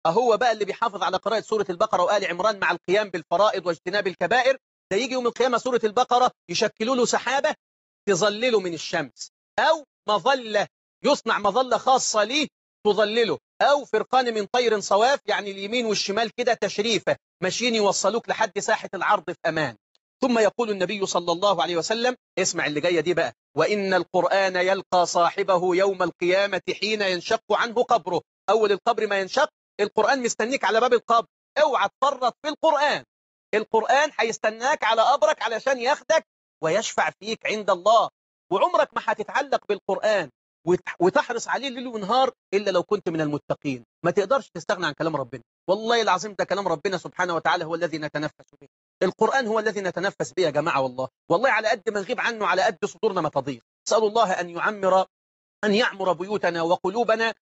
أهو بقى اللي بيحافظ على قراءة سورة البقرة وآل عمران مع القيام بالفرائض واجتناب الكبائر ده يجي يوم القيامة سورة البقرة يشكلوا له سحابة تظلله من الشمس أو مظلة يصنع مظلة خاصة ليه تظلله أو فرقان من طير صواف يعني اليمين والشمال كده تشريفة ماشيين يوصلوك لحد ساحة العرض في أمان ثم يقول النبي صلى الله عليه وسلم اسمع اللي جاية دي بقى وإن القرآن يلقى صاحبه يوم القيامة حين ينشق عنه قبره أول القبر ما ينشق القرآن مستنيك على باب القبر اوعى تفرط في القرآن القرآن هيستناك على قبرك علشان ياخدك ويشفع فيك عند الله وعمرك ما هتتعلق بالقرآن وتحرص عليه ليل ونهار إلا لو كنت من المتقين ما تقدرش تستغنى عن كلام ربنا والله العظيم ده كلام ربنا سبحانه وتعالى هو الذي نتنفس به القرآن هو الذي نتنفس به يا جماعة والله والله على قد ما نغيب عنه على قد صدورنا ما تضيق اسال الله أن يعمر أن يعمر بيوتنا وقلوبنا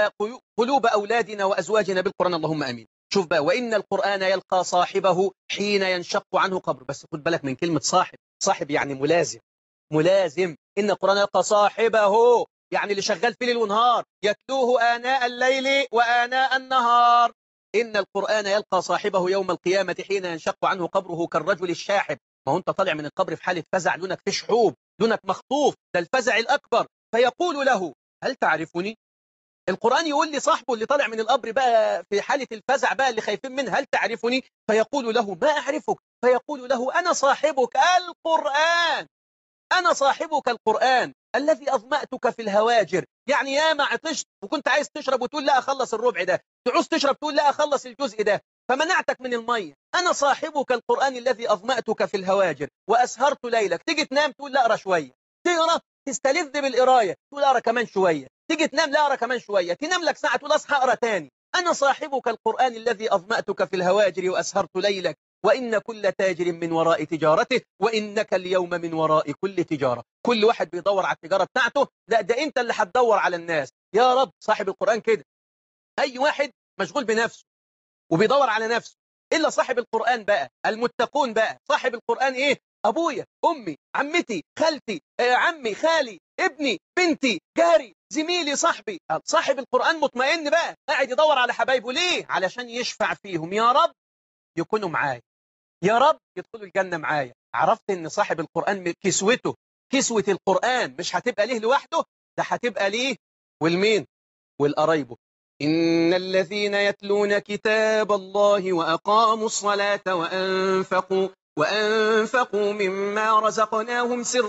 وقلوب أولادنا وأزواجنا بالقرآن اللهم أمين شوف بقى وإن القرآن يلقى صاحبه حين ينشق عنه قبر بس خد بالك من كلمة صاحب صاحب يعني ملازم ملازم إن القرآن يلقى صاحبه يعني اللي شغال في ليل ونهار يتلوه آناء الليل وآناء النهار إن القرآن يلقى صاحبه يوم القيامة حين ينشق عنه قبره كالرجل الشاحب ما هو أنت طالع من القبر في حالة فزع لونك في شحوب لونك مخطوف ده الفزع الأكبر فيقول له هل تعرفني القرآن يقول لي صاحبه اللي طالع من القبر بقى في حالة الفزع بقى اللي خايفين منه هل تعرفني فيقول له ما أعرفك فيقول له أنا صاحبك القرآن أنا صاحبك القرآن الذي أظمأتك في الهواجر يعني يا ما عطشت وكنت عايز تشرب وتقول لا أخلص الربع ده تعوز تشرب تقول لا أخلص الجزء ده فمنعتك من المية أنا صاحبك القرآن الذي أظمأتك في الهواجر وأسهرت ليلك تيجي تنام تقول لا أقرأ شوية تقرأ تستلذ بالقراية تقول أقرأ كمان شوية تيجي تنام لا أقرأ كمان شوية تنام لك ساعة تقول أصحى أقرأ تاني أنا صاحبك القرآن الذي أظمأتك في الهواجر وأسهرت ليلك وإن كل تاجر من وراء تجارته وإنك اليوم من وراء كل تجارة كل واحد بيدور على التجارة بتاعته لا ده أنت اللي هتدور على الناس يا رب صاحب القرآن كده أي واحد مشغول بنفسه وبيدور على نفسه إلا صاحب القرآن بقى المتقون بقى صاحب القرآن إيه أبويا أمي عمتي خالتي آه عمي خالي ابني بنتي جاري زميلي صاحبي صاحب القرآن مطمئن بقى قاعد يدور على حبايبه ليه علشان يشفع فيهم يا رب يكونوا معايا يا رب يدخلوا الجنة معايا عرفت ان صاحب القرآن كسوته كسوة القرآن مش هتبقى ليه لوحده ده هتبقى ليه والمين والقرايبه إن الذين يتلون كتاب الله وأقاموا الصلاة وأنفقوا وأنفقوا مما رزقناهم سرا